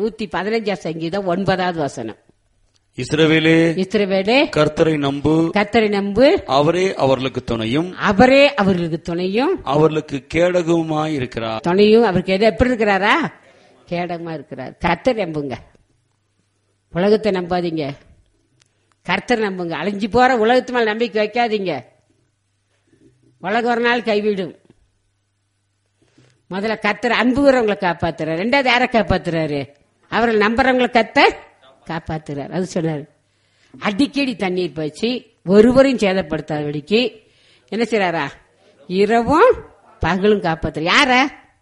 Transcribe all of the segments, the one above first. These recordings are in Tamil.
நூத்தி பதினஞ்சாம் சங்கீதம் ஒன்பதாவது வசனம் இஸ்ரவேலே இஸ்ரவேலே கர்த்தரை நம்பு கத்தரை நம்பு அவரே அவர்களுக்கு துணையும் அவரே அவர்களுக்கு துணையும் அவர்களுக்கு கேடகவுமாய் இருக்கிறார் துணையும் அவருக்கு எது எப்படி இருக்கிறாரா கேடமா இருக்கிறார் கர்த்தர் நம்புங்க உலகத்தை நம்பாதீங்க கர்த்தர் நம்புங்க அழிஞ்சு போற உலகத்து மேல நம்பிக்கை வைக்காதீங்க உலகம் ஒரு நாள் கைவிடும் முதல்ல கர்த்தர் அன்புகிறவங்களை காப்பாத்துறாரு ரெண்டாவது யாரை காப்பாத்துறாரு அவரை நம்புறவங்களை கத்தர் காப்பாத்துறாரு அது சொன்னாரு அடிக்கடி தண்ணீர் பாய்ச்சி ஒருவரையும் சேதப்படுத்தாதபடிக்கு என்ன செய்றாரா இரவும் பகலும் காப்பாத்துற யார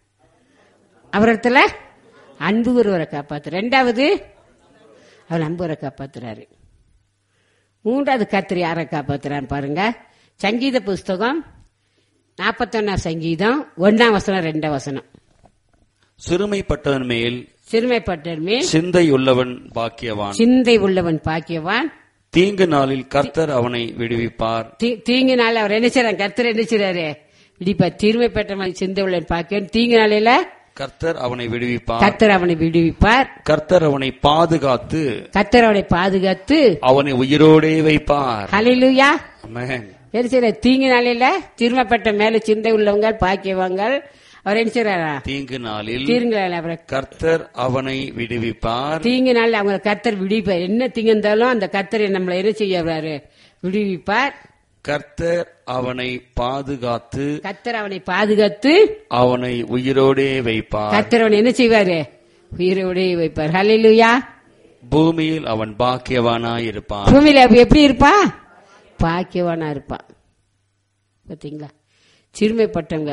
அவரிடத்துல அன்பு ஒருவரை காப்பாத்து ரெண்டாவது அவர் அன்புவரை காப்பாத்துறாரு மூன்றாவது கத்திரி யாரை காப்பாத்துறான்னு பாருங்க சங்கீத புஸ்தகம் நாற்பத்தொன்னாம் சங்கீதம் ஒன்னாம் வசனம் ரெண்டாம் வசனம் சிறுமைப்பட்டவன் மேல் சிறுமைப்பட்டர் மேல் சிந்தை உள்ளவன் பாக்கியவான் சிந்தை உள்ளவன் பாக்கியவான் தீங்கு நாளில் கர்த்தர் அவனை விடுவிப்பார் தீ- தீங்கு நாள் அவர் என்ன செய்றாரு கர்த்தர் என்ன செய்றாரு இடிப்பா தீர்மைப்பட்ட சிந்தை உள்ளவன் பாக்கியவான் தீங்கு நாளில கர்த்தர் அவனை விடுவிப்பார் கர்த்தர் அவனை விடுவிப்பார் கர்த்தர் அவனை பாதுகாத்து கர்த்தர் அவனை பாதுகாத்து அவனை உயிரோடே வைப்பார் ஹalleluya Amen. என்ன செய்யற தீங்கு நாளில தீர்மைப்பட்ட மேல சிந்தை உள்ளவங்க பாக்கியவங்க அவர் என்ன செய்றாரா தீங்கு நாளில் தீங்கு நாளில் அவரை கர்த்தர் அவனை விடுவிப்பார் தீங்கு நாள் அவங்க கர்த்தர் விடுவிப்பார் என்ன தீங்கு இருந்தாலும் அந்த கர்த்தரை நம்மளை என்ன செய்யறாரு விடுவிப்பார் கர்த்தர் அவனை பாதுகாத்து கர்த்தர் அவனை பாதுகாத்து அவனை உயிரோடே வைப்பார் கர்த்தர் அவனை என்ன செய்வாரு உயிரோடே வைப்பார் ஹalleluya பூமியில் அவன் பாக்கியவானாய் இருப்பான் பூமியில அப்ப எப்படி இருப்பா பாக்கியவானா இருப்பான் பாத்தீங்களா சிறுமைப்பட்டவங்க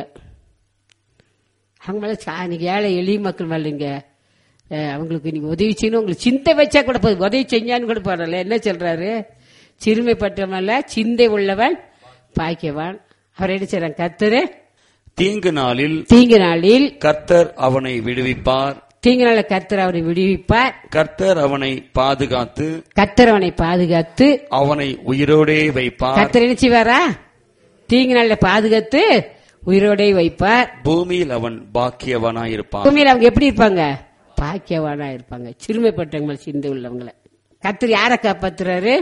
அவங்க மேல சா- இன்னைக்கு ஏழை எளிய மக்கள் மேலங்க அவங்களுக்கு நீங்க உதவி செய்யணும் உங்களுக்கு சிந்தை வச்சா கூட போதும் உதவி செஞ்சான்னு கூட போறல என்ன சொல்றாரு சிறுமைப்பட்டவன் சிந்தை உள்ளவன் பாக்கியவான் அவர் என்ன செய்றாங்க கர்த்தரு தீங்கு நாளில் தீங்கு நாளில் கர்த்தர் அவனை விடுவிப்பார் தீங்கு நாளில் கர்த்தர் அவனை விடுவிப்பார் கர்த்தர் அவனை பாதுகாத்து கர்த்தர் அவனை பாதுகாத்து அவனை உயிரோடே வைப்பார் கர்த்தர் என்ன செய்வாரா தீங்கு நாளில் பாதுகாத்து உயிரோடே வைப்பார் பூமியில் அவன் பாக்கியவானாய் இருப்பான் பூமியில அவங்க எப்படி இருப்பாங்க பாக்கியவானா இருப்பாங்க சிறுமைப்பட்டவங்க மேல சிந்தை உள்ளவங்கள கர்த்தர் யாரை காப்பாத்துறாரு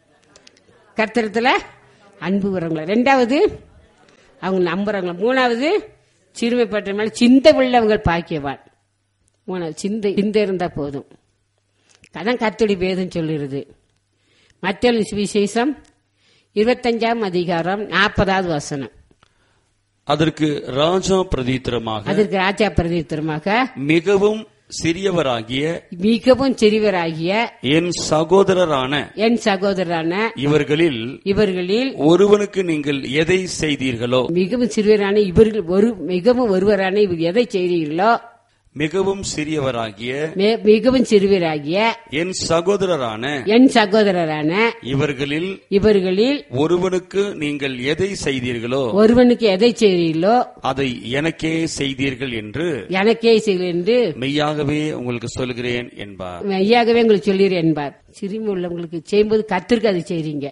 கர்த்தரத்துல அன்பு வரவங்கள ரெண்டாவது அவங்க நம்புறவங்கள மூணாவது சிறுமைப்பட்ட மேல சிந்தை உள்ளவங்க பாக்கியவான் மூணாவது சிந்தை சிந்தை இருந்தா போதும் அதான் கர்த்தடி வேதம் சொல்லுறது மத்திய சுவிசேஷம் இருபத்தஞ்சாம் அதிகாரம் நாற்பதாவது வசனம் அதற்கு ராஜா பிரதித்திரமாக அதற்கு ராஜா பிரதித்திரமாக மிகவும் சிறியவராகிய மிகவும் சிறியவராகிய என் சகோதரரான என் சகோதரரான இவர்களில் இவர்களில் ஒருவனுக்கு நீங்கள் எதை செய்தீர்களோ மிகவும் சிறுவரான இவர்கள் ஒரு மிகவும் ஒருவரான இவர் எதை செய்தீர்களோ மிகவும் சிறியவராகிய மே- மிகவும் சிறுவராகிய என் சகோதரரான என் சகோதரரான இவர்களில் இவர்களில் ஒருவனுக்கு நீங்கள் எதை செய்தீர்களோ ஒருவனுக்கு எதை செய்தீர்களோ அதை எனக்கே செய்தீர்கள் என்று எனக்கே செய்கிறேன் என்று மெய்யாகவே உங்களுக்கு சொல்கிறேன் என்பார் ஐயாகவே உங்களுக்கு சொல்லிடுறேன் என்பார் சிறுமி உள்ளவங்களுக்கு செய்யும்போது கத்திற்கு அதை செய்றீங்க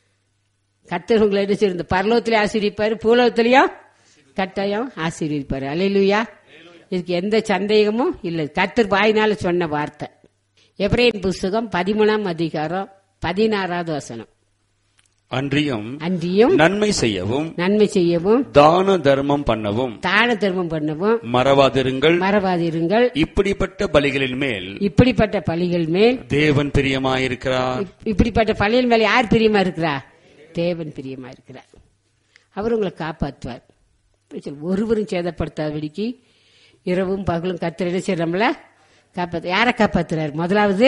கத்தர் உங்களை என்ன செய்யுங்க பரலோகத்திலே ஆசீர்விப்பாரு பூலோகத்திலையும் கட்டாயம் ஆசீர்விப்பாரு அலையிலுயா இதுக்கு எந்த சந்தேகமும் இல்லை கத்தர் வாயினால சொன்ன வார்த்தை எப்ரேன் புஸ்தகம் பதிமூணாம் அதிகாரம் பதினாறாவது வசனம் அன்றியும் அன்றியும் நன்மை செய்யவும் நன்மை செய்யவும் தான தர்மம் பண்ணவும் தான தர்மம் பண்ணவும் மறவாதிருங்கள் மறவாதிருங்கள் இப்படிப்பட்ட பலிகளின் மேல் இப்படிப்பட்ட பலிகள் மேல் தேவன் பிரியமாயிருக்கிறார் இப்- இப்படிப்பட்ட பள்ளியின் மேல யார் பிரியமா இருக்கிறா தேவன் பிரியமா இருக்கிறார் அவர் உங்களை காப்பாற்றுவார் ஒருவரும் சேதப்படுத்தாதபடிக்கு இரவும் பகலும் கத்திர என்ன செய்யறோம்ல காப்பாத்து யாரை காப்பாத்துறாரு முதலாவது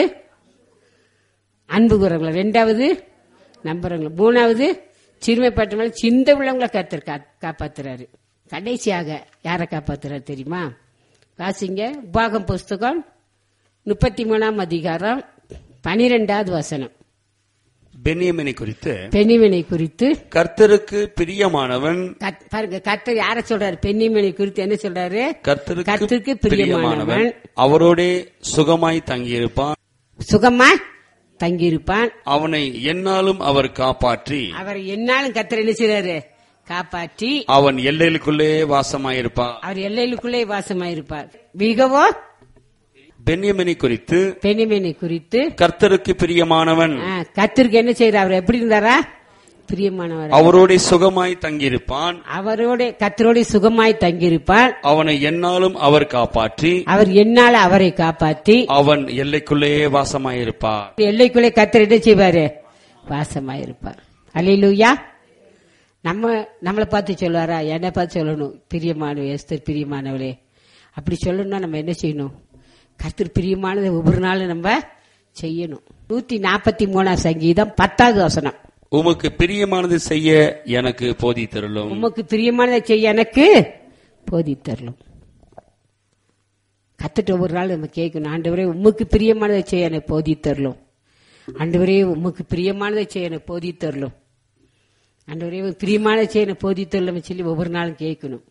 அன்பு கூறவங்கள ரெண்டாவது நம்புறவங்கள மூணாவது சிறுமைப்பட்ட மேல சிந்த உள்ளவங்கள கத்தர் காப்பாத்துறாரு கடைசியாக யாரை காப்பாத்துறாரு தெரியுமா வாசிங்க உபாகம் புஸ்தகம் முப்பத்தி மூணாம் அதிகாரம் பனிரெண்டாவது வசனம் பென்யமினை குறித்து பெண்ணிமனை குறித்து கர்த்தருக்கு பிரியமானவன் கத்- பாருங்க கர்த்தர் யார சொல்றாரு பெண்ணிமனை குறித்து என்ன சொல்றாரு கர்த்தருக்கு கர்த்தருக்கு பிரியமானவன் பிரியமானவன் அவரோடே சுகமாய் தங்கியிருப்பான் சுகமா தங்கியிருப்பான் அவனை எந்நாளும் அவர் காப்பாற்றி அவர் என்னாலும் கர்த்தர் என்ன செய்றாரு காப்பாற்றி அவன் எல்லைகளுக்குள்ளே வாசமாயிருப்பான் அவர் எல்லைகளுக்குள்ளே வாசமாயிருப்பார் மிகவும் பென்யமினை குறித்து பெனிமேனை குறித்து கர்த்தருக்கு பிரியமானவன் ஆ, கர்த்தருக்கு என்ன செய்யறார் அவர் எப்படி இருந்தாரா பிரியமானவர் அவரோட சுகமாய் தங்கியிருப்பான் அவரோட கர்த்தரோட சுகமாய் தங்கியிருப்பார் அவனை எந்நாளும் அவர் காப்பாற்றி அவர் என்னால அவரை காப்பாத்தி அவன் எல்லைக்குள்ளேயே வாசமாயிருப்பார் எல்லைக்குள்ளே கர்த்தர் என்ன செய்வாரு வாசமாய் இருப்பார் அல்லேலூயா நம்ம நம்மளை பார்த்து சொல்லுவாரா என்னை பார்த்து சொல்லணும் பிரியமானவ எஸ்தர் பிரியமானவளே அப்படி சொல்லணும்னா நம்ம என்ன செய்யணும் கர்த்தர் பிரியமானதை ஒவ்வொரு நாளும் நம்ம செய்யணும் நூத்தி நாற்பத்தி மூணாம் சங்கீதம் பத்தாவது வசனம் உமக்கு பிரியமானது செய்ய எனக்கு போதி தருளும் உமக்கு பிரியமானதை செய்ய எனக்கு போதித்தரலும் கத்துட்டு ஒவ்வொரு நாள் நம்ம கேட்கணும் ஆண்டவரே உமக்கு பிரியமானதை செய்ய எனக்கு போதித்தரலும் ஆண்டவரே உமக்கு பிரியமானதை செய்ய எனக்கு போதித்தரலும் ஆண்டவரே உமக்கு பிரியமானதை செய்ய எனக்கு போதித்தரலும் சொல்லி ஒவ்வொரு நாளும் கேட்கணும்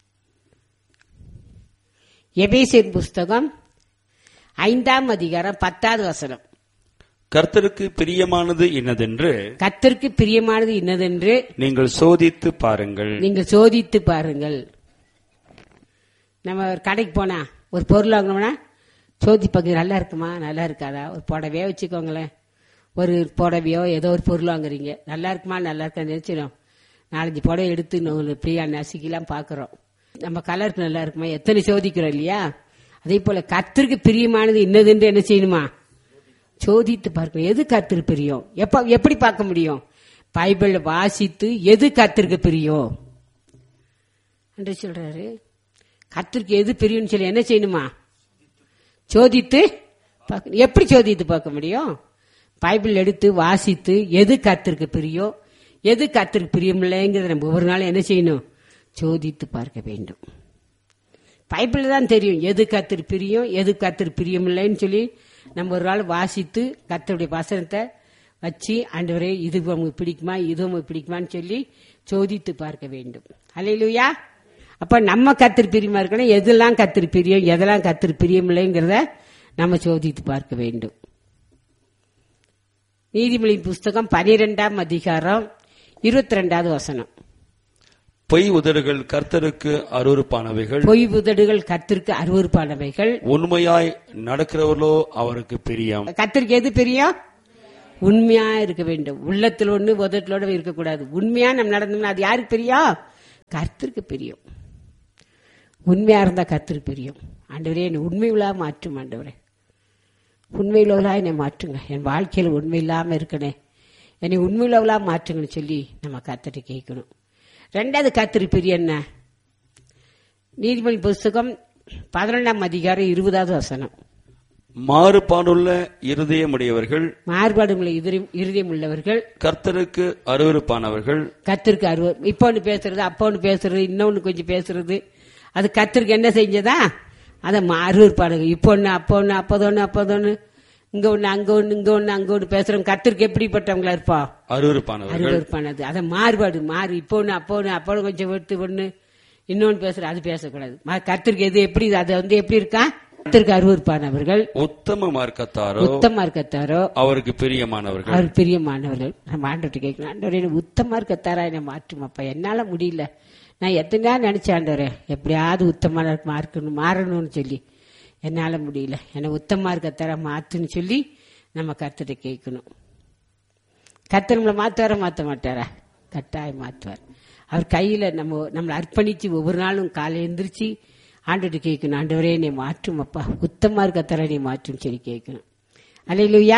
எபேசியர் புஸ்தகம் ஐந்தாம் அதிகாரம் பத்தாவது வசனம் கர்த்தருக்கு பிரியமானது என்னதென்று கத்தருக்கு பிரியமானது இன்னதென்று நீங்கள் சோதித்து பாருங்கள் நீங்கள் சோதித்து பாருங்கள் நம்ம ஒரு கடைக்கு போனா ஒரு பொருள் வாங்கணும்னா சோதி பார்க்க நல்லா இருக்குமா நல்லா இருக்காதா ஒரு புடவையோ வச்சுக்கோங்களேன் ஒரு புடவையோ ஏதோ ஒரு பொருள் வாங்குறீங்க நல்லா இருக்குமா நல்லா இருக்கா நினைச்சிடும் நாலஞ்சு புடவை எடுத்து நம்ம பிரியா நசுக்கிலாம் பார்க்குறோம் நம்ம கலருக்கு நல்லா இருக்குமா எத்தனை சோதிக்கிறோம் இல்லையா அதே போல கத்திற்கு பிரியமானது இன்னதுன்னு என்ன செய்யணுமா சோதித்து பார்க்கணும் எது கத்திற்கு பிரியம் எப்ப எப்படி பார்க்க முடியும் பைபிள் வாசித்து எது கத்திற்கு பிரியம் என்று சொல்றாரு கத்திற்கு எது பிரியும்னு சொல்லி என்ன செய்யணுமா சோதித்து பார்க்கணும். எப்படி சோதித்து பார்க்க முடியும் பைபிள் எடுத்து வாசித்து எது கத்திற்கு பிரியோ எது கத்திற்கு பிரியமில்லைங்கிறத நம்ம ஒவ்வொரு நாளும் என்ன செய்யணும் சோதித்து பார்க்க வேண்டும் பைபிள் தான் தெரியும் எது கத்திரி பிரியும் எது கத்திரி பிரியமில்லைன்னு சொல்லி நம்ம ஒரு நாள் வாசித்து கத்தருடைய வசனத்தை வச்சு ஆண்டவரே இது உங்களுக்கு பிடிக்குமா இது உங்களுக்கு பிடிக்குமான்னு சொல்லி சோதித்து பார்க்க வேண்டும் அல்லையிலுயா அப்ப நம்ம கத்திரி பிரியமா இருக்கணும் எதெல்லாம் கத்திரி பிரியம் எதெல்லாம் கத்திரி பிரியமில்லைங்கிறத நம்ம சோதித்து பார்க்க வேண்டும் நீதிமொழி புஸ்தகம் பனிரெண்டாம் அதிகாரம் இருபத்தி ரெண்டாவது வசனம் பொய் உதடுகள் கர்த்தருக்கு அருவருப்பானவைகள் பொய் உதடுகள் கத்திற்கு அருவறுப்பானவைகள் உண்மையாய் நடக்கிறவர்களோ அவருக்கு பிரியம் கத்திரிக்கு எது பிரியம் உண்மையா இருக்க வேண்டும் உள்ளத்தில் ஒண்ணு உதட்டிலோட இருக்கக்கூடாது உண்மையா நம்ம நடந்தோம்னா அது யாருக்கு பிரியம் கர்த்தருக்கு பிரியம் உண்மையா இருந்தா கர்த்தருக்கு பிரியம் ஆண்டவரே என்னை உண்மை உள்ளா மாற்றும் ஆண்டவரே உண்மையுள்ளவளா என்னை மாற்றுங்க என் வாழ்க்கையில் உண்மை இல்லாம இருக்கனே என்னை உண்மையுள்ளவளா மாற்றுங்கன்னு சொல்லி நம்ம கர்த்தரை கேட்கணும் ரெண்டாவது கர்த்தர் பிரியம் என்ன நீதிமொழி புஸ்தகம் பதினொன்றாம் அதிகாரம் இருபதாவது வசனம் மாறுபாடுள்ள இருதயமுடையவர்கள் மாறுபாடுள்ள இருதயம் உள்ளவர்கள் கர்த்தருக்கு அருவருப்பானவர்கள் கத்திற்கு அருவ இப்போ ஒன்று பேசுறது அப்போ ஒன்று பேசுறது இன்னொன்று கொஞ்சம் பேசுறது அது கத்திற்கு என்ன செஞ்சதா அதை அருவறுப்பாடுங்க இப்போ ஒன்று அப்போ ஒன்று அப்போதொன்று அப்போதொன்று இங்க ஒன்று அங்க ஒன்று இங்க ஒன்று அங்க ஒன்று பேசுறோம் கத்திற்கு எப்படிப்பட்டவங்களா இருப்பா அருவருப்பானவர்கள் அருவறுப்பானது அதை மாறுபாடு மாறு இப்போ ஒன்று அப்போ ஒன்று அப்போ ஒண்ணு கொஞ்சம் விட்டு ஒன்று இன்னொன்று பேசுற அது பேசக்கூடாது மா- கர்த்தருக்கு எது எப்படி அது வந்து எப்படி இருக்கா கத்திற்கு அருவறுப்பானவர்கள் உத்தம மார்க்கத்தாரோ உத்தமா இருக்கத்தாரோ அவருக்கு பிரியமானவர்கள் அவர் பிரியமானவர்கள் நம்ம ஆண்டவர்கிட்ட கேட்கணும் ஆண்டவரே எனக்கு உத்தமா இருக்கத்தாரா என்னை மாற்றுமாப்பா என்னால முடியல நான் எத்தனை நாள் நினைச்சேன் ஆண்டவரே எப்படியாவது உத்தமான மார்க்கணும் மாறணும்னு சொல்லி என்னால முடியல என்னை உத்தமா இருக்கத்தாரா மாத்துன்னு சொல்லி நம்ம கர்த்தரை கேட்கணும் கர்த்தர் நம்மளை மாத்துவாரா மாத்த மாட்டாரா கட்டாயம் மாத்துவார் அவர் கையில நம்ம நம்மளை அர்ப்பணிச்சு ஒவ்வொரு நாளும் காலை எந்திரிச்சு ஆண்டுட்டு கேட்கணும் ஆண்டவரே என்னை மாற்றும் அப்பா உத்தமா இருக்கத்தாரா நீ மாற்றும் சொல்லி கேட்கணும் அலையிலுயா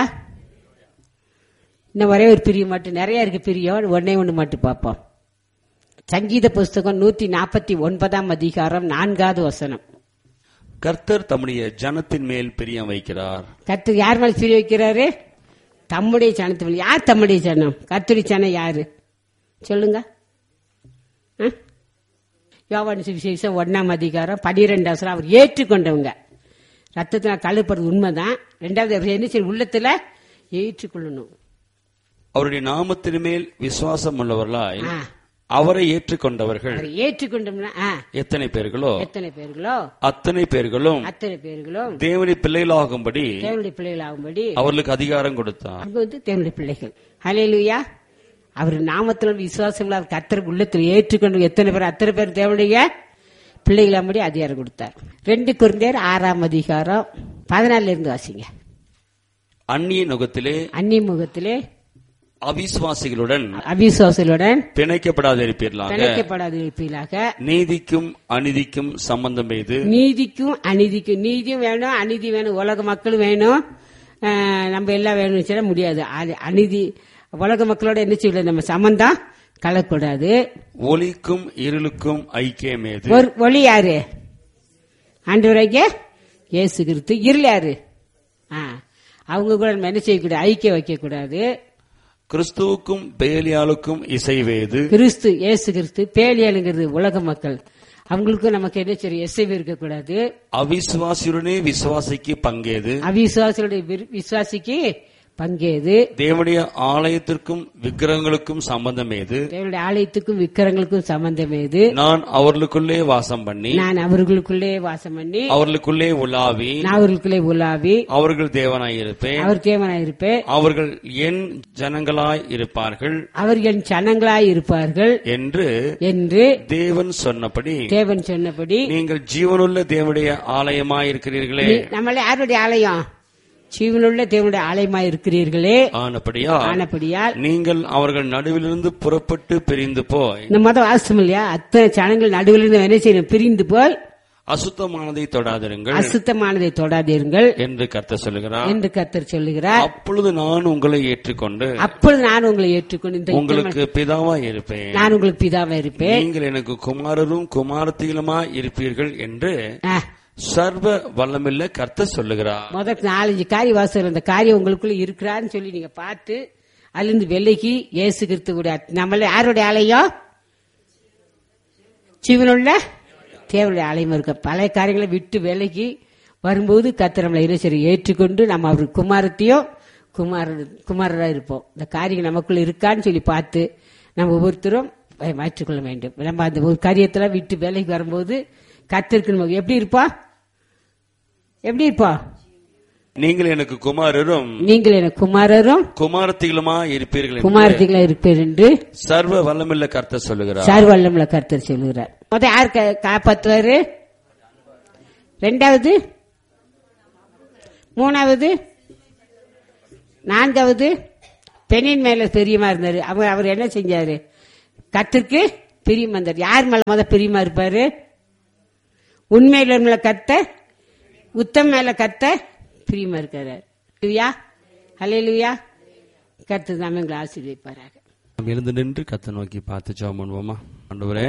இன்னும் ஒரே ஒரு பிரியம் மட்டும் நிறைய இருக்கு பிரியம் ஒன்னே ஒன்று மட்டும் பார்ப்போம் சங்கீத புஸ்தகம் நூத்தி நாற்பத்தி ஒன்பதாம் அதிகாரம் நான்காவது வசனம் கர்த்தர் தம்முடைய ஜனத்தின் மேல் பிரியம் வைக்கிறார் கர்த்தர் யார் மேல பிரிய வைக்கிறாரு தம்முடைய சனத்து மேல யார் தம்முடைய சனம் கர்த்தரி சனம் யாரு சொல்லுங்க ஆ? யோவான் சுவிசேஷம் ஒன்னாம் அதிகாரம் பனிரெண்டு அவசரம் அவர் ஏற்றுக்கொண்டவங்க ரத்தத்தினால் கழுப்புறது உண்மைதான் ரெண்டாவது அவர் என்ன செய்ய உள்ளத்துல ஏற்றுக்கொள்ளணும் அவருடைய நாமத்தின் மேல் விசுவாசம் உள்ளவர்களாய் ஆ. அவரை ஏற்றுக்கொண்டவர்கள் அவரை ஏற்றுக்கொண்டோம்னா ஆ, எத்தனை பேர்களோ எத்தனை பேர்களோ அத்தனை பேர்களும் அத்தனை பேர்களும் தேவனுடைய பிள்ளைகளாகும்படி தேவனுடைய பிள்ளைகள் ஆகும்படி அவர்களுக்கு அதிகாரம் கொடுத்தார் அவங்க வந்து தேவனுடைய பிள்ளைகள் ஹalleluya அவர் நாமத்தில் விசுவாசம் அவர் கத்தர் உள்ளத்தில் ஏற்றுக்கொண்டு எத்தனை பேர் அத்தனை பேர் தேவனுடைய பிள்ளைகளாகும்படி அதிகாரம் கொடுத்தார் ரெண்டு குருந்தேர் ஆறாம் அதிகாரம் பதினாலுல இருந்து வாசிங்க அந்நிய நுகத்திலே அந்நிய முகத்திலே அவிசுவாசிகளுடன் அவிசுவாசலுடன் பிணைக்கப்படாதிருப்பீர்களாக பிணைக்கப்படாது இருப்பீர்களாக நீதிக்கும் அநீதிக்கும் சம்பந்தம் எய்து நீதிக்கும் அநீதிக்கும் நீதியும் வேணும் அநீதி வேணும் உலக மக்களும் வேணும் அஹ், நம்ம எல்லாம் வேணும்னு சொல்ல முடியாது அது அநீதி உலக மக்களோட என்ன செய்யல நம்ம சம்பந்தம் கலக்கூடாது ஒளிக்கும் இருளுக்கும் ஐக்கியம் ஏது ஒரு ஒளி யாரு ஆண்டவராகிய இயேசு கிறிஸ்து இருள் யாரு ஆ, அவங்க கூட நம்ம என்ன செய்யக்கூடாது ஐக்கியம் வைக்கக்கூடாது கிறிஸ்துவுக்கும் பேலியாளுக்கும் இசைவேது கிறிஸ்து இயேசு கிறிஸ்து பேலியலுங்கிறது உலக மக்கள் அவங்களுக்கும் நமக்கு என்ன செய்யும் எசைவு இருக்கக்கூடாது அவிசுவாசியுடனே விசுவாசிக்கு பங்கேது அவிசுவாசிகளுடைய விரு- விசுவாசிக்கு பங்கேது தேவனுடைய ஆலயத்திற்கும் விக்கிரகங்களுக்கும் சம்பந்தம் ஏது தேவனுடைய ஆலயத்துக்கும் விக்கிரங்களுக்கும் சம்பந்தம் ஏது நான் அவர்களுக்குள்ளே வாசம் பண்ணி நான் அவர்களுக்குள்ளே வாசம் பண்ணி அவர்களுக்குள்ளே உலாவி நான் அவர்களுக்குள்ளே உலாவி அவர்கள் தேவனாயிருப்பேன் அவர் தேவனாயிருப்பேன் அவர்கள் என் ஜனங்களாய் இருப்பார்கள் அவர் என் சனங்களாய் இருப்பார்கள் என்று என்று தேவன் சொன்னபடி தேவன் சொன்னபடி நீங்கள் ஜீவனுள்ள தேவனுடைய ஆலயமாய் இருக்கிறீர்களே நீ- நம்மள யாருடைய ஆலயம் ஜீவனுள்ள தேவனுடைய ஆலயமாய் இருக்கிறீர்களே ஆனபடியா ஆனபடியால் நீங்கள் அவர்கள் நடுவிலிருந்து புறப்பட்டு பிரிந்து போய் இந்த மதம் வாசம் இல்லையா அத்தனை சனங்கள் நடுவில் இருந்து என்ன செய்யணும் பிரிந்து போய் அசுத்தமானதை தொடாதிருங்கள் அசுத்தமானதை தொடாதீர்கள் என்று கர்த்தர் சொல்லுகிறார் என்று கர்த்தர் சொல்லுகிறார் அப்பொழுது நான் உங்களை ஏற்றுக்கொண்டு அப்பொழுது நான் உங்களை ஏற்றுக்கொண்டு இந்த உங்களுக்கு பிதாவா இருப்பேன் நான் உங்களுக்கு பிதாவா இருப்பேன் நீங்கள் எனக்கு குமாரரும் குமாரத்திலுமா இருப்பீர்கள் என்று ஆ, சர்வ வல்லமில்ல கர்த்தர் சொல்லுகிறார் முதல் நாலஞ்சு காரிய வாசல் அந்த காரியம் உங்களுக்குள்ள இருக்கிறான்னு சொல்லி நீங்க பார்த்து அதிலிருந்து வெள்ளைக்கு இயேசு கிறிஸ்துவோட நம்மள யாருடைய ஆலயம் ஜீவனுள்ள தேவனுடைய ஆலயம் இருக்க பல காரியங்களை விட்டு வேலைக்கு வரும்போது கர்த்தர் நம்மளை இறைச்சரை ஏற்றுக்கொண்டு நம்ம அவர் குமாரத்தையும் குமாரன் குமாரராக இருப்போம் இந்த காரியம் நமக்குள்ள இருக்கான்னு சொல்லி பார்த்து நம்ம ஒவ்வொருத்தரும் அதை மாற்றிக்கொள்ள வேண்டும் நம்ம அந்த ஒரு காரியத்தில் விட்டு வேலைக்கு வரும்போது கர்த்தருக்கு நம்ம எப்படி இருப்போம் எப்படி இருப்போம் நீங்கள் எனக்கு குமாரரும் நீங்கள் எனக்கு குமாரரும் குமாரத்திலுமா இருப்பீர்கள் என்று குமாரத்திகளா இருப்பீர் என்று சர்வ வல்லமில்ல கர்த்தர் சொல்லுகிறார் சார்வல்லம்ல கர்த்தர் சொல்லுகிறார் மொத்தம் யார் கா- காப்பாத்துவாரு ரெண்டாவது மூணாவது நான்காவது பெண்ணின் மேல பிரியமா இருந்தாரு அவர் அவர் என்ன செஞ்சாரு கத்திற்கு பிரியமா இருந்தார் யார் மேல முத பிரியமா இருப்பாரு உண்மையில உள்ள கத்த உத்தம் மேல கத்த பிரியமா இருக்காரு லுயா ஹலே லுயா கர்த்தர் தான் எங்களை ஆசீர்வதிப்பாராக நாம் எழுந்து நின்று கத்தை நோக்கி பார்த்து ஜெபம் பண்ணுவோமா ஆண்டவரே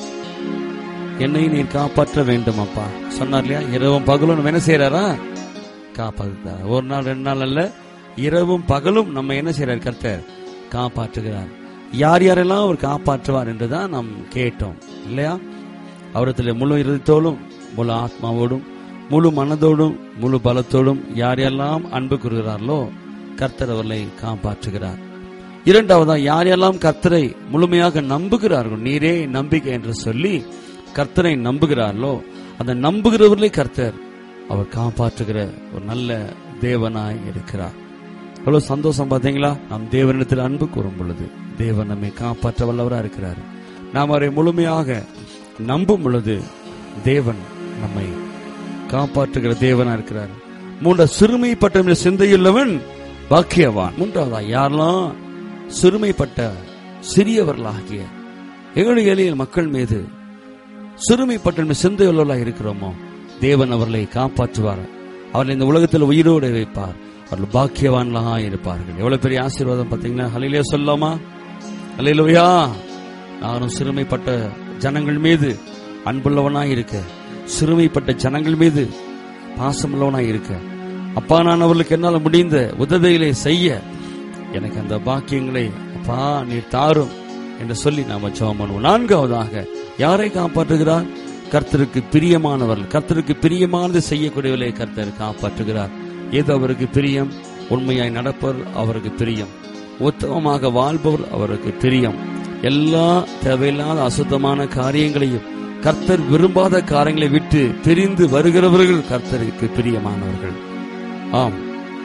என்னை நீர் காப்பாற்ற வேண்டும் அப்பா சொன்னார் இல்லையா இரவும் பகலும் நம்ம என்ன செய்யறாரா காப்பாற்றுறார் ஒரு நாள் ரெண்டு நாள் அல்ல இரவும் பகலும் நம்ம என்ன செய்யறார் கர்த்தர் காப்பாற்றுகிறார் யார் யாரெல்லாம் அவர் காப்பாற்றுவார் என்றுதான் நாம் கேட்டோம் இல்லையா அவரத்தில் முழு இருதயத்தோடும் முழு ஆத்மாவோடும் முழு மனதோடும் முழு பலத்தோடும் யாரெல்லாம் அன்பு கூறுகிறார்களோ கர்த்தர் அவர்களை காப்பாற்றுகிறார் இரண்டாவதா யாரெல்லாம் கர்த்தரை முழுமையாக நம்புகிறார்கள் நீரே நம்பிக்கை என்று சொல்லி கர்த்தரை நம்புகிறார்களோ அந்த நம்புகிறவர்களை கர்த்தர் அவர் காப்பாற்றுகிற ஒரு நல்ல தேவனாய் இருக்கிறார் எவ்வளவு சந்தோஷம் பாத்தீங்களா நாம் தேவனிடத்தில் அன்பு கூறும் பொழுது தேவன் நம்மை காப்பாற்ற வல்லவரா இருக்கிறார் நாம் அவரை முழுமையாக நம்பும் பொழுது தேவன் நம்மை காப்பாற்றுகிற தேவனா இருக்கிறார் மூன்ற சிறுமைப்பட்ட சிந்தையுள்ளவன் பாக்கியவான் மூன்றாவதா யாரெல்லாம் சிறுமைப்பட்ட சிறியவர்களாகிய எங்களுடைய எளிய மக்கள் மீது சிறுமைப்பட்ட சிந்தையுள்ளவர்களாக இருக்கிறோமோ தேவன் அவர்களை காப்பாற்றுவார் அவர்களை இந்த உலகத்தில் உயிரோடு வைப்பார் அவர்கள் பாக்கியவான்களாக இருப்பார்கள் எவ்வளவு பெரிய ஆசீர்வாதம் பார்த்தீங்கன்னா ஹலிலே சொல்லாமா ஹலிலுயா நானும் சிறுமைப்பட்ட ஜனங்கள் மீது அன்புள்ளவனாய் இருக்க சிறுமைப்பட்ட ஜனங்கள் மீது பாசமுள்ளவனாய் இருக்க அப்பா நான் அவர்களுக்கு என்னால் முடிந்த உதவிகளை செய்ய எனக்கு அந்த பாக்கியங்களை அப்பா நீர் தாரும் என்று சொல்லி நாம ஜெபம் பண்ணுவோம் நான்காவதாக யாரை காப்பாற்றுகிறார் கர்த்தருக்கு பிரியமானவர்கள் கர்த்தருக்கு பிரியமானது செய்யக்கூடியவர்களை கர்த்தர் காப்பாற்றுகிறார் எது அவருக்கு பிரியம் உண்மையாய் நடப்பவர் அவருக்கு பிரியம் உத்தமமாக வாழ்பவர் அவருக்கு பிரியம் எல்லா தேவையில்லாத அசுத்தமான காரியங்களையும் கர்த்தர் விரும்பாத காரியங்களை விட்டு பிரிந்து வருகிறவர்கள் கர்த்தருக்கு பிரியமானவர்கள் ஆம்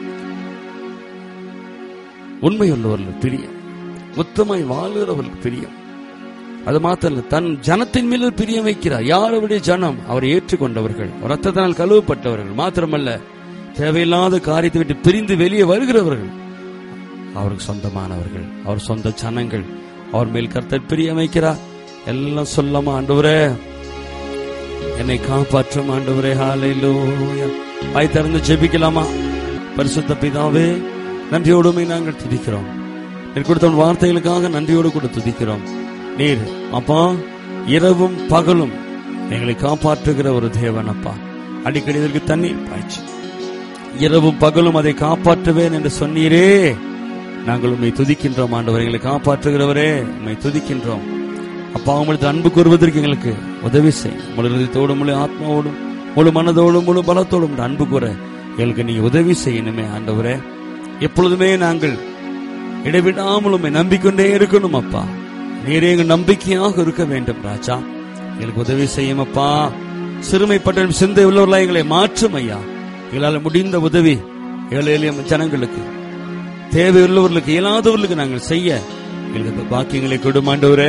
உண்மையுள்ளவர்கள் பிரியம் உத்தமாய் வாழ்கிறவர்கள் பிரியம் அது மாத்திரம் தன் ஜனத்தின் மேல் பிரியம் வைக்கிறார் யார் அவருடைய ஜனம் அவரை ஏற்றுக்கொண்டவர்கள் ரத்தத்தினால் கழுவப்பட்டவர்கள் மாத்திரமல்ல தேவையில்லாத காரியத்தை விட்டு பிரிந்து வெளியே வருகிறவர்கள் அவருக்கு சொந்தமானவர்கள் அவர் சொந்த சனங்கள் அவர் மேல் கர்த்தர் பிரிய வைக்கிறார் எல்லாம் சொல்லாம ஆண்டவரே என்னை காப்பாற்றும் ஆண்டவரே ஹalleluya வாய் திறந்து ஜெபிக்கலாமா பரிசுத்த பிதாவே நன்றியோடுமே நாங்கள் துதிக்கிறோம் நீர் கொடுத்த உன் வார்த்தைகளுக்காக நன்றியோடு கூட துதிக்கிறோம் நீர் அப்பா இரவும் பகலும் எங்களை காப்பாற்றுகிற ஒரு தேவன் அப்பா அடிக்கடி இதற்கு தண்ணீர் பாய்ச்சி இரவும் பகலும் அதை காப்பாற்றுவேன் என்று சொன்னீரே நாங்கள் உண்மை துதிக்கின்றோம் ஆண்டவர் எங்களை காப்பாற்றுகிறவரே உண்மை துதிக்கின்றோம் அப்பா உங்களுக்கு அன்பு கூறுவதற்கு எங்களுக்கு உதவி செய் முழு ஹிருதயத்தோடும் முழு ஆத்மாவோடும் முழு மனதோடும் முழு பலத்தோடும் உம்முடைய அன்பு கூற எங்களுக்கு நீங்க உதவி செய்யணுமே ஆண்டவரே எப்பொழுதுமே நாங்கள் இடைவிடாமல் உண்மை நம்பிக்கொண்டே இருக்கணும் அப்பா நீரே எங்கள் நம்பிக்கையாக இருக்க வேண்டும் ராஜா எங்களுக்கு உதவி செய்யும் அப்பா சிறுமைப்பட்ட சிந்தை உள்ளவர்களா எங்களை மாற்றும் ஐயா எங்களால் முடிந்த உதவி ஏழை எளிய ஜனங்களுக்கு தேவையுள்ளவர்களுக்கு இயலாதவர்களுக்கு நாங்கள் செய்ய எங்களுக்கு அந்த பாக்கியங்களை கொடுமாண்டவரே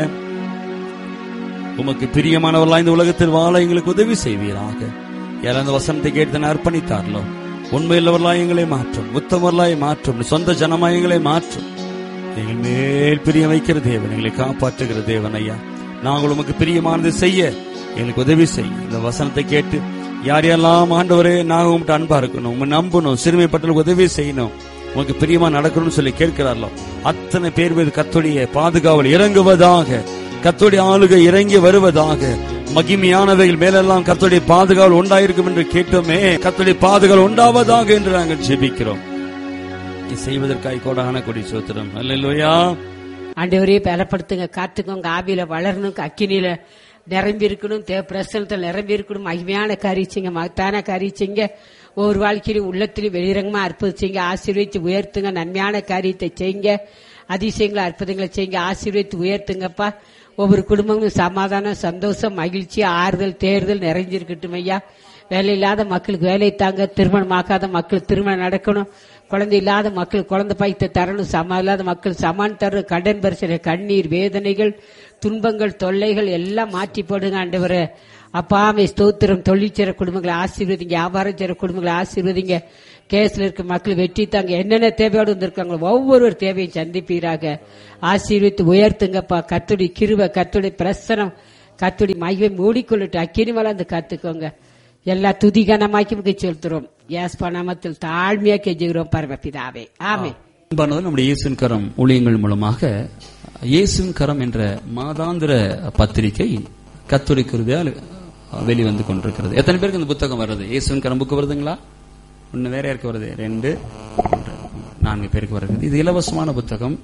உமக்கு பிரியமானவர்களா இந்த உலகத்தில் வாழ எங்களுக்கு உதவி செய்வீராக யார் அந்த வசனத்தை கேட்டு அர்ப்பணித்தார்களோ உண்மையுள்ளவர்களாய் எங்களை மாற்றும் உத்தமர்களாய் மாற்றும் சொந்த ஜனமாய் எங்களை மாற்றும் எங்கள் மேல் பிரியம் வைக்கிற தேவன் எங்களை காப்பாற்றுகிற தேவன் ஐயா நாங்கள் உமக்கு பிரியமானதை செய்ய எங்களுக்கு உதவி செய்யும் இந்த வசனத்தை கேட்டு யார் யாரெல்லாம் ஆண்டவரே நாங்கள் உங்கள்கிட்ட அன்பா இருக்கணும் உங்க நம்பணும் சிறுமைப்பட்டவர்களுக்கு உதவி செய்யணும் உனக்கு பிரியமா நடக்கணும்னு சொல்லி கேட்கிறார்களோ அத்தனை பேர் மீது கத்தோடைய பாதுகாவல் இறங்குவதாக கத்தோடைய ஆளுகை இறங்கி வருவதாக மகிமையானவைகள் மேலெல்லாம் கத்தோடைய பாதுகாவல் உண்டாயிருக்கும் என்று கேட்டோமே கத்தோடைய பாதுகாவல் உண்டாவதாக என்று நாங்கள் ஜெபிக்கிறோம் இது செய்வதற்காக கோடான கொடி சோத்திரம் அல்லையா ஆண்டவரே பலப்படுத்துங்க காத்துக்கோங்க ஆவியில வளரணும் அக்கினியில நிரம்பி இருக்கணும் தேவ பிரசனத்தில் நிரம்பி இருக்கணும் மகிமையான காரிச்சிங்க மகத்தான காரிச்சிங்க ஒவ்வொரு வாழ்க்கையிலும் உள்ளத்திலும் வெளிரங்கமா அற்புதம் செய்யுங்க ஆசீர்வதித்து உயர்த்துங்க நன்மையான காரியத்தை செய்யுங்க அதிசயங்களை அற்புதங்களை செய்யுங்க ஆசீர்வதித்து உயர்த்துங்கப்பா ஒவ்வொரு குடும்பமும் சமாதானம் சந்தோஷம் மகிழ்ச்சி ஆறுதல் தேர்தல் நிறைஞ்சிருக்கட்டும் ஐயா வேலை இல்லாத மக்களுக்கு வேலை தாங்க திருமணமாக்காத மக்கள் திருமணம் நடக்கணும் குழந்தை இல்லாத மக்கள் குழந்தை பாய்த்த தரணும் சம இல்லாத மக்கள் சமான் தரணும் கடன் பரிசனை கண்ணீர் வேதனைகள் துன்பங்கள் தொல்லைகள் எல்லாம் மாற்றி போடுங்க ஆண்டவரே அப்பாமை ஸ்தோத்திரம் தொழிற்சர குடும்பங்களை ஆசீர்வதிங்க வியாபாரம் செய்ற குடும்பங்களை ஆசீர்வதிங்க கேஸ்ல இருக்க மக்கள் வெற்றி தாங்க என்னென்ன தேவையோடு வந்திருக்காங்களோ ஒவ்வொரு தேவையும் சந்திப்பீராக ஆசீர்வித்து உயர்த்துங்கப்பா கத்துடி கிருவ கத்துடி பிரசனம் கத்துடி மைவை மூடிக்கொள்ளிட்டு அக்கினி வளர்ந்து கத்துக்கோங்க எல்லா துதிகனமாக்கி செலுத்துறோம் யாஸ் பணமத்தில் தாழ்மையா கெஞ்சுகிறோம் பரமபிதாவே ஆமே அன்பானவர் நம்முடைய இயேசுவின் கரம் ஊழியங்கள் மூலமாக இயேசுவின் கரம் என்ற மாதாந்திர பத்திரிகை கத்தோலிக்க கிருபையால் வெளிவந்து கொண்டிருக்கிறது எத்தனை பேருக்கு இந்த புத்தகம் வருது இயேசுவின் கரம் புக்கு வருதுங்களா ஒன்னு வேற யாருக்கு வருது ரெண்டு மூன்று, நான்கு பேருக்கு வருகிறது இது இலவசமான புத்தகம்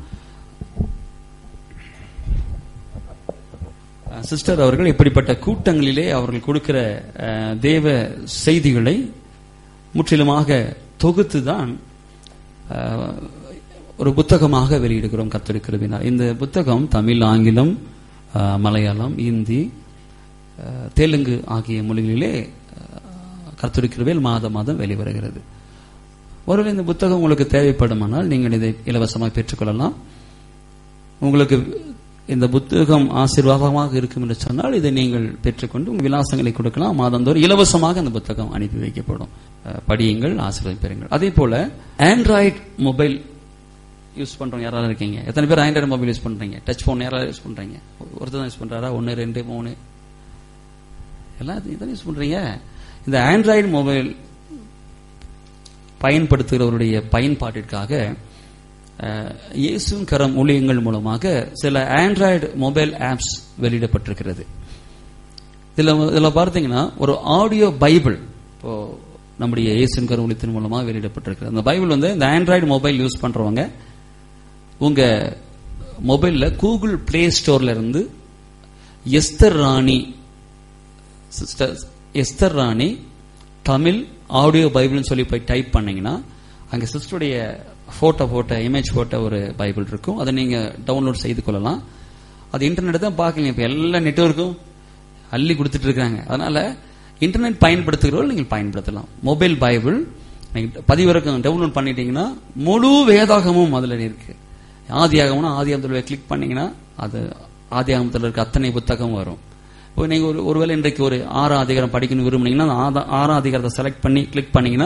சிஸ்டர் அவர்கள் இப்படிப்பட்ட கூட்டங்களிலே அவர்கள் கொடுக்கிற அஹ், தேவ செய்திகளை முற்றிலுமாக தொகுத்து தான் அஹ், ஒரு புத்தகமாக வெளியிடுகிறோம் கத்தெடுக்கிறதுனால் இந்த புத்தகம் தமிழ் ஆங்கிலம் அஹ், மலையாளம் இந்தி அஹ், தெலுங்கு ஆகிய மொழிகளிலே கத்தெடுக்கிறவேல் மாதம் மாதம் வெளிவருகிறது ஒருவேளை இந்த புத்தகம் உங்களுக்கு தேவைப்படுமானால் நீங்கள் இதை இலவசமாக பெற்றுக்கொள்ளலாம் உங்களுக்கு இந்த புத்தகம் ஆசீர்வாதமாக இருக்கும் என்று சொன்னால் இதை நீங்கள் பெற்றுக்கொண்டு உங்கள் விலாசங்களை கொடுக்கலாம் மாதந்தோறும் இலவசமாக அந்த புத்தகம் அனுப்பி வைக்கப்படும் அஹ், படியுங்கள் ஆசீர்வாதம் பெறுங்கள் அதே போல ஆண்ட்ராய்டு மொபைல் யூஸ் பண்றவங்க யாராவது இருக்கீங்க எத்தனை பேர் ஆண்ட்ராய்டு மொபைல் யூஸ் பண்றீங்க டச் போன் யாராவது யூஸ் பண்றீங்க ஒருத்தர் தான் யூஸ் பண்றாரா ஒன்னு ரெண்டு மூணு எல்லாம் இதான் யூஸ் பண்றீங்க இந்த ஆண்ட்ராய்டு மொபைல் பயன்படுத்துகிறவருடைய பயன்பாட்டிற்காக அஹ், இயேசுவின் கரம் ஊழியங்கள் மூலமாக சில ஆண்ட்ராய்டு மொபைல் ஆப்ஸ் வெளியிடப்பட்டிருக்கிறது இதுல இதுல பார்த்தீங்கன்னா ஒரு ஆடியோ பைபிள் இப்போ நம்முடைய இயேசுவின் கரம் ஊழியத்தின் மூலமாக வெளியிடப்பட்டிருக்கிறது அந்த பைபிள் வந்து இந்த ஆண்ட்ராய்டு மொபைல் யூஸ் பண்றவங்க உங்க மொபைல்ல கூகுள் பிளே ஸ்டோர்ல இருந்து Esther Rani sister Esther Rani Tamil audio பைபிள்னு சொல்லி போய் டைப் பண்ணீங்கன்னா அங்க சிஸ்டருடைய போட்டோ போட்ட இமேஜ் போட்ட ஒரு பைபிள் இருக்கும் அதை நீங்க டவுன்லோட் செய்து கொள்ளலாம் அது இன்டர்நெட் தான் பாக்கீங்க இப்ப எல்லா நெட்வொர்க்கும் அள்ளி கொடுத்துட்டு இருக்காங்க அதனால இன்டர்நெட் பயன்படுத்துகிறவர்கள் நீங்கள் பயன்படுத்தலாம் மொபைல் பைபிள் நீங்க பதிவிறக்கம் டவுன்லோட் பண்ணிட்டீங்கன்னா முழு வேதாகமும் அதுல இருக்கு ஆதியாகம்னா ஆதியாகத்தில் கிளிக் பண்ணீங்கன்னா அது ஆதியாகமத்தில் இருக்க அத்தனை புத்தகம் வரும் இப்போ நீங்க ஒரு ஒருவேளை இன்றைக்கு ஒரு ஆறாம் அதிகாரம் படிக்கணும் விரும்புனீங்கன்னா அந்த ஆதா- ஆறாம் அதிகாரத்தை செலக்ட் பண்ணி கிளிக் பண்ணீங்கன்னா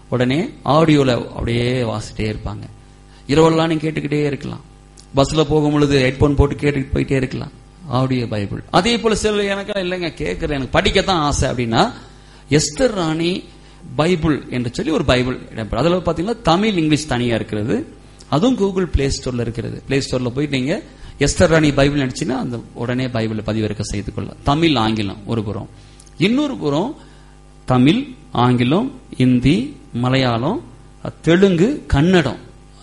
உடனே ஆடியோல அப்படியே வாசிட்டே இருப்பாங்க இரவெல்லாம் நீங்க கேட்டுக்கிட்டே இருக்கலாம் பஸ்ல போகும் பொழுது ஹெட்போன் போட்டு கேட்டுக்கிட்டு போயிட்டே இருக்கலாம் ஆடியோ பைபிள் அதே போல சில எனக்கு இல்லைங்க கேட்கறேன் எனக்கு படிக்கத்தான் ஆசை அப்படின்னா எஸ்தர் ராணி பைபிள் என்று சொல்லி ஒரு பைபிள் இடம்பெறும் அதுல பாத்தீங்கன்னா தமிழ் இங்கிலீஷ் தனியா இருக்கிறது அதுவும் கூகுள் பிளே ஸ்டோர்ல இருக்கிறது பிளே ஸ்டோர்ல போயிட்டு நீங்க எஸ்தர் ராணி பைபிள் நினைச்சுன்னா அந்த உடனே பைபிளை பதிவிறக்க செய்து கொள்ளலாம் தமிழ் ஆங்கிலம் ஒரு புறம் இன்னொரு புறம் தமிழ் ஆங்கிலம் இந்தி மலையாளம் தெலுங்கு கன்னடம்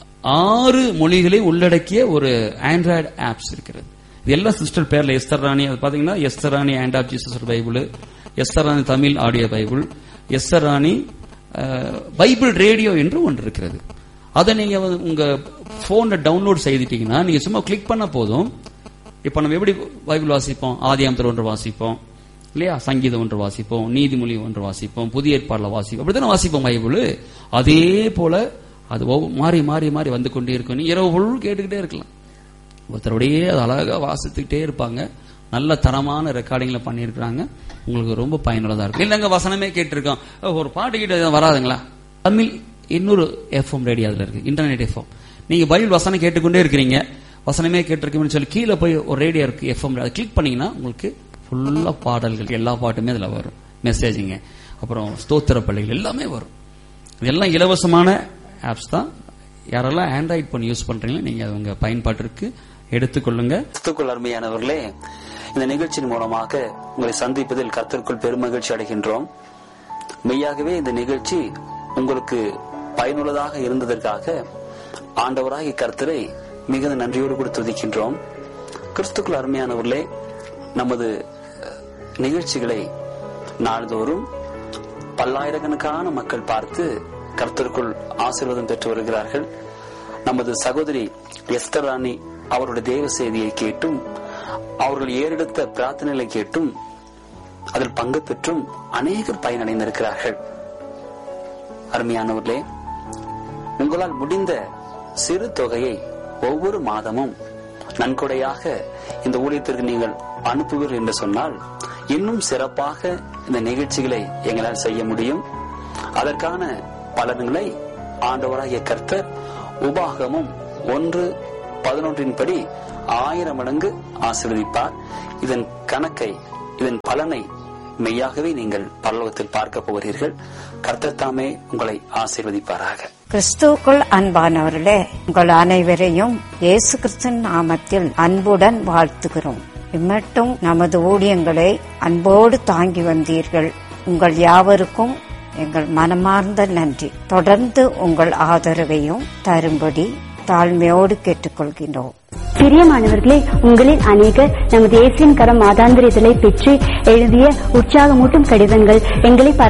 ஆறு மொழிகளை உள்ளடக்கிய ஒரு ஆண்ட்ராய்டு ஆப்ஸ் இருக்கிறது இது எல்லா சிஸ்டர் பேர்ல எஸ்தர் ராணி அது பாத்தீங்கன்னா Esther Rani and of Jesus Bible Esther Rani Tamil audio Bible Esther Rani அஹ், பைபிள் ரேடியோ என்று ஒன்று இருக்கிறது அதை நீங்க வந்து உங்க போன்ல டவுன்லோட் செய்துட்டீங்கன்னா நீங்க சும்மா கிளிக் பண்ண போதும் இப்ப நம்ம எப்படி பைபிள் வாசிப்போம் ஆதியாமத்தில் ஒன்று வாசிப்போம் இல்லையா சங்கீதம் ஒன்று வாசிப்போம் நீதிமொழி ஒன்று வாசிப்போம் புதிய ஏற்பாடுல வாசிப்போம் அப்படித்தானே வாசிப்போம் பைபிள் அதே போல அது ஒவ்வொ- மாறி மாறி மாறி வந்து கொண்டே இருக்கும் நீ இரவு ஃபுல் கேட்டுக்கிட்டே இருக்கலாம் ஒருத்தருடையே அது அழகா வாசித்துக்கிட்டே இருப்பாங்க நல்ல தரமான ரெக்கார்டிங்ல பண்ணியிருக்கிறாங்க உங்களுக்கு ரொம்ப பயனுள்ளதா இருக்கும் இல்லைங்க வசனமே கேட்டிருக்கோம் ஓ, ஒரு பாட்டு கிட்ட வராதுங்களா தமிழ் இன்னொரு எஃப்எம் ரேடியோ அதுல இருக்கு இன்டர்நெட் எஃப்எம் நீங்க பைபிள் வசனம் கேட்டுக்கொண்டே இருக்கிறீங்க வசனமே கேட்டிருக்கீங்கன்னு சொல்லி கீழே போய் ஒரு ரேடியோ இருக்கு எஃப்எம் அதை கிளிக் பண்ணீங்கன்னா உங்களுக்கு ஃபுல்லா பாடல்கள் எல்லா பாட்டுமே அதுல வரும் மெசேஜிங்க அப்புறம் ஸ்தோத்திர பள்ளிகள் எல்லாமே வரும் இதெல்லாம் இலவசமான ஆப்ஸ் தான் யாரெல்லாம் ஆண்ட்ராய்ட் பண்ணி யூஸ் பண்றீங்களோ நீங்க அது உங்க பயன்பாட்டிற்கு எடுத்துக்கொள்ளுங்க கிறிஸ்துக்குள் அருமையானவர்களே இந்த நிகழ்ச்சியின் மூலமாக உங்களை சந்திப்பதில் கர்த்தருக்குள் பெருமகிழ்ச்சி அடைகின்றோம் மெய்யாகவே இந்த நிகழ்ச்சி உங்களுக்கு பயனுள்ளதாக இருந்ததற்காக ஆண்டவராகிய கர்த்தரை மிகுந்த நன்றியோடு கூட துதிக்கின்றோம் கிறிஸ்துக்குள் அருமையானவர்களே நமது அஹ், நிகழ்ச்சிகளை நாள்தோறும் பல்லாயிரக்கணக்கான மக்கள் பார்த்து கர்த்தருக்குள் ஆசீர்வாதம் பெற்று வருகிறார்கள் நமது சகோதரி எஸ்தர் ராணி அவருடைய தேவ செய்தியை கேட்டும் அவர்கள் ஏறெடுத்த பிரார்த்தனைகளை கேட்டும் அதில் பங்கு பெற்றும் அநேகர் பயனடைந்திருக்கிறார்கள் அருமையானவர்களே உங்களால் முடிந்த சிறு தொகையை ஒவ்வொரு மாதமும் நன்கொடையாக இந்த ஊழியத்திற்கு நீங்கள் அனுப்புவீர்கள் என்று சொன்னால் இன்னும் சிறப்பாக இந்த நிகழ்ச்சிகளை எங்களால் செய்ய முடியும் அதற்கான பலன்களை ஆண்டவராகிய கர்த்தர் உபாகமும் ஒன்று பதினொன்றின் படி ஆயிரம் மடங்கு ஆசீர்வதிப்பார் இதன் கணக்கை இதன் பலனை மெய்யாகவே நீங்கள் பரலோகத்தில் பார்க்க போகிறீர்கள் கர்த்தர் தாமே உங்களை ஆசீர்வதிப்பாராக கிறிஸ்துவுக்குள் அன்பானவர்களே உங்கள் அனைவரையும் இயேசு கிறிஸ்துவின் நாமத்தில் அன்புடன் வாழ்த்துகிறோம் இம்மட்டும் நமது ஊழியங்களை அன்போடு தாங்கி வந்தீர்கள் உங்கள் யாவருக்கும் எங்கள் மனமார்ந்த நன்றி தொடர்ந்து உங்கள் ஆதரவையும் தரும்படி தாழ்மையோடு கேட்டுக்கொள்கின்றோம் பிரியமானவர்களே உங்களில் அநேகர் நமது இயேசுவின் கரம் மாதாந்திர இதழை பெற்று எழுதிய உற்சாகமூட்டும் கடிதங்கள் எங்களை